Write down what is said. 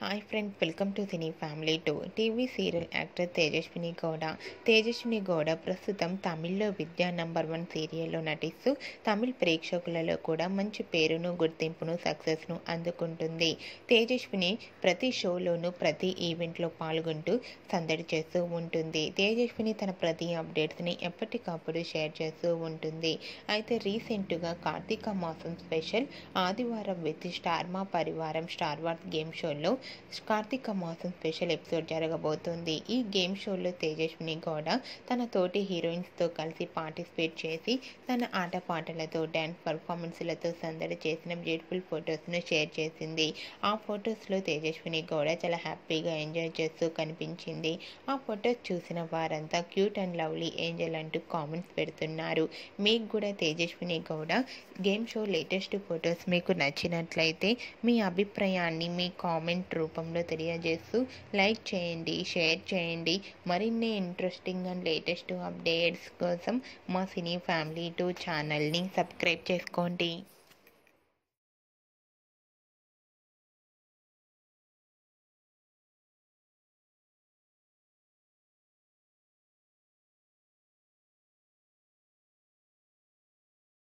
hi friends welcome to cine family two TV serial actor Tejaswini Gowda Tejaswini Gowda ప్రస్తుతం తమిళ్లో విద్యా number one సీరియల్లో నటిస్తూ తమిళ్ ప్రేక్షకులలో కూడా మంచి పేరును గుర్తింపును సక్సెస్ను అందుకుంటుంది తేజస్విని ప్రతి షోలోనూ ప్రతి ఈవెంట్లో పాల్గొంటూ సందడి చేస్తూ ఉంటుంది తేజస్విని తన ప్రతి అప్డేట్స్ని ఎప్పటికప్పుడు షేర్ చేస్తూ ఉంటుంది అయితే రీసెంట్గా కార్తీక మాసం స్పెషల్ ఆదివారం విత్ స్టార్ మా పరివారం స్టార్ వార్స్ గేమ్ షోలో కార్తీక మాసం స్పెషల్ ఎపిసోడ్ జరగబోతుంది ఈ గేమ్ షోలో తేజస్విని గౌడ తన తోటి హీరోయిన్స్తో కలిసి పార్టిసిపేట్ చేసి తన ఆటపాటలతో డ్యాన్స్ పర్ఫార్మెన్స్లతో సందడి చేసిన బ్యూటిఫుల్ ఫొటోస్ను షేర్ చేసింది ఆ ఫొటోస్లో తేజస్విని గౌడ చాలా హ్యాపీగా ఎంజాయ్ చేస్తూ కనిపించింది ఆ ఫొటోస్ చూసిన వారంతా క్యూట్ అండ్ లవ్లీ ఏంజల్ అంటూ కామెంట్స్ పెడుతున్నారు మీకు కూడా Tejaswini Gowda game show latest photos మీకు నచ్చినట్లయితే మీ అభిప్రాయాన్ని మీ కామెంట్ రూపంలో తెలియజేస్తూ లైక్ చేయండి షేర్ చేయండి మరిన్ని ఇంట్రెస్టింగ్ అండ్ లేటెస్ట్ అప్డేట్స్ కోసం మా సినీ ఫ్యామిలీ టూ ఛానల్ని సబ్స్క్రైబ్ చేసుకోండి